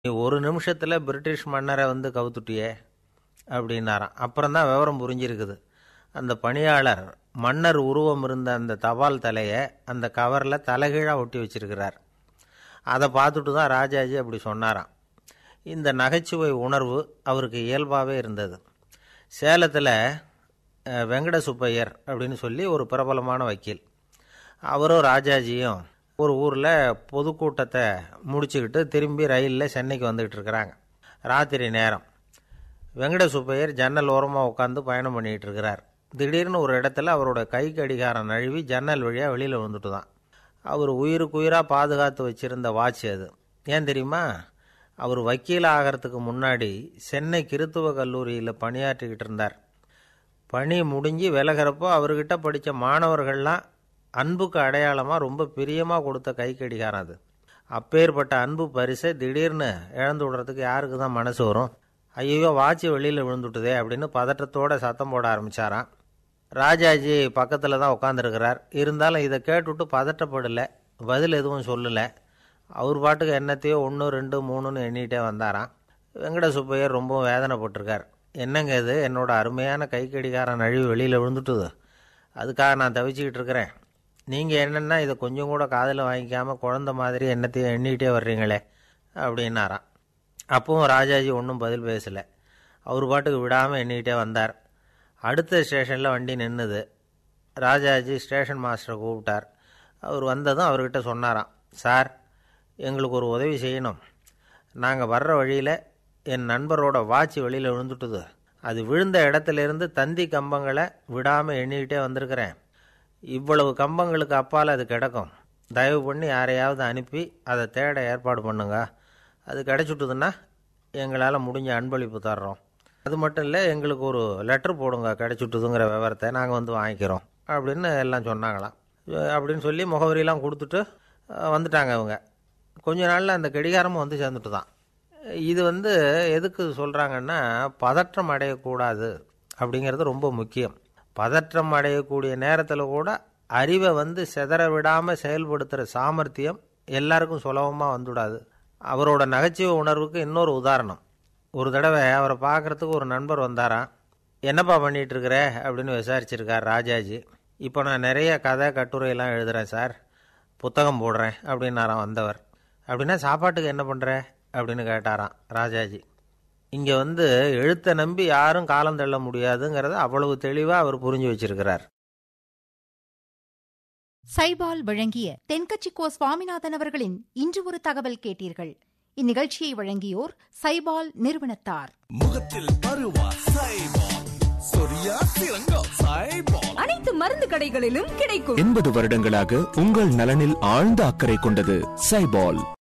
நீ ஒரு நிமிஷத்தில் பிரிட்டிஷ் மன்னரை வந்து கவுத்துட்டியே அப்படின்னாராம் அப்புறம் தான் விவரம் புரிஞ்சிருக்குது அந்த பணியாளர் மன்னர் உருவம் இருந்த அந்த தபால் தலையை அந்த கவரில் தலைகீழாக ஒட்டி வச்சிருக்கிறார் அதை பார்த்துட்டு தான் ராஜாஜி அப்படி சொன்னாராம் இந்த நகைச்சுவை உணர்வு அவருக்கு இயல்பாகவே இருந்தது சேலத்தில் அஹ், வெங்கட சுப்பையர் அப்படின்னு சொல்லி ஒரு பிரபலமான வக்கீல் அவரும் ராஜாஜியும் ஒரு ஊரில் பொதுக்கூட்டத்தை முடிச்சுக்கிட்டு திரும்பி ரயிலில் சென்னைக்கு வந்துக்கிட்டு இருக்கிறாங்க ராத்திரி நேரம் வெங்கட சுப்பையர் ஜன்னல் ஓரமாக உட்காந்து பயணம் பண்ணிகிட்டு இருக்கிறார் திடீர்னு ஒரு இடத்துல அவரோட கை கடிகாரம் நழுவி ஜன்னல் வழியாக வெளியில் வந்துட்டு தான் அவர் உயிருக்கு உயிராக பாதுகாத்து வச்சிருந்த வாட்ச் அது ஏன் தெரியுமா அவர் வக்கீல் ஆகிறதுக்கு முன்னாடி சென்னை கிறித்துவ கல்லூரியில் பணியாற்றிக்கிட்டு இருந்தார் பணி முடிஞ்சு விலகிறப்போ அவர்கிட்ட படித்த மாணவர்கள்லாம் அன்புக்கு அடையாளமாக ரொம்ப பிரியமாக கொடுத்த கை கடிகாரம் அது அப்பேற்பட்ட அன்பு பரிசை திடீர்னு இழந்து விடுறதுக்கு யாருக்கு தான் மனசு வரும் ஐயோ வாட்சி வெளியில் விழுந்துட்டுதே அப்படின்னு பதட்டத்தோட சத்தம் போட ஆரம்பிச்சாராம் ராஜாஜி பக்கத்தில் தான் உட்காந்துருக்கிறார் இருந்தாலும் இதை கேட்டுவிட்டு பதட்டப்படலை பதில் எதுவும் சொல்லலை அவர் பாட்டுக்கு என்னத்தையோ ஒன்று ரெண்டு மூணுன்னு எண்ணிகிட்டே வந்தாராம் வெங்கட சுப்பையர் ரொம்பவும் வேதனைப்பட்டிருக்கார் என்னங்க இது என்னோட அருமையான கை கடிகாரம் நழுவி வெளியில் விழுந்துட்டுது அதுக்காக நான் தவிச்சுக்கிட்டு இருக்கிறேன் நீங்கள் என்னென்னா இதை கொஞ்சம் கூட காதில் வாங்கிக்காமல் குழந்த மாதிரி என்னத்தையும் எண்ணிக்கிட்டே வர்றீங்களே அப்படின்னாராம் அப்பவும் ராஜாஜி ஒன்றும் பதில் பேசலை அவர் பாட்டுக்கு விடாமல் எண்ணிக்கிட்டே வந்தார் அடுத்த ஸ்டேஷனில் வண்டி நின்றுது ராஜாஜி ஸ்டேஷன் மாஸ்டரை கூப்பிட்டார் அவர் வந்ததும் அவர்கிட்ட சொன்னாராம் சார் எங்களுக்கு ஒரு உதவி செய்யணும் நாங்கள் வர்ற வழியில் என் நண்பரோட வாட்ச் வெளியில் விழுந்துட்டுது அது விழுந்த இடத்துலேருந்து தந்தி கம்பங்களை விடாமல் எண்ணிக்கிட்டே வந்திருக்கிறேன் இவ்வளவு கம்பங்களுக்கு அப்பால் அது கிடக்கும் தயவு பண்ணி யாரையாவது அனுப்பி அதை தேட ஏற்பாடு பண்ணுங்க அது கிடச்சிட்டுதுன்னா எங்களால் முடிஞ்ச அன்பளிப்பு தர்றோம் அது மட்டும் இல்லை எங்களுக்கு ஒரு லெட்டர் போடுங்க கிடச்சிட்டுதுங்கிற விவரத்தை நாங்கள் வந்து வாங்கிக்கிறோம் அப்படின்னு எல்லாம் சொன்னாங்களாம் அஹ் அப்படின்னு சொல்லி முகவரியெல்லாம் கொடுத்துட்டு அஹ், வந்துட்டாங்க அவங்க கொஞ்ச நாளில் அந்த கடிகாரமும் வந்து சேர்ந்துட்டு தான் இது வந்து எதுக்கு சொல்கிறாங்கன்னா பதற்றம் அடையக்கூடாது அப்படிங்கிறது ரொம்ப முக்கியம் பதற்றம் அடையக்கூடிய நேரத்தில் கூட அறிவை வந்து செதற விடாமல் செயல்படுத்துகிற சாமர்த்தியம் எல்லாருக்கும் சுலபமாக வந்துவிடாது அவரோட நகைச்சுவை உணர்வுக்கு இன்னொரு உதாரணம் ஒரு தடவை அவரை பார்க்குறதுக்கு ஒரு நண்பர் வந்தாராம் என்னப்பா பண்ணிட்டு இருக்கிற அப்படின்னு விசாரிச்சிருக்கார் ராஜாஜி இப்போ நான் நிறைய கதை கட்டுரையெல்லாம் எழுதுகிறேன் சார் புத்தகம் போடுறேன் அப்படின்னாராம் வந்தவர் அப்படின்னா சாப்பாட்டுக்கு என்ன பண்ணுற அப்படின்னு கேட்டாராம் ராஜாஜி இங்கே வந்து எழுத்தை நம்பி யாரும் காலம் தள்ள முடியாதுங்கிறத அவ்வளவு தெளிவாக அவர் புரிஞ்சு வச்சிருக்கிறார் சைபால் வழங்கிய தென்கட்சிக்கோ சுவாமிநாதன் அவர்களின் இன்று ஒரு தகவல் கேட்டீர்கள் இந்நிகழ்ச்சியை வழங்கியோர் சைபால் நிறுவனத்தார் முகத்தில் பருவா சைபால் சொரியா சிறங்கா சைபால் அனைத்து மருந்து கடைகளிலும் கிடைக்கும் எண்பது வருடங்களாக உங்கள் நலனில் ஆழ்ந்த அக்கறை கொண்டது சைபால்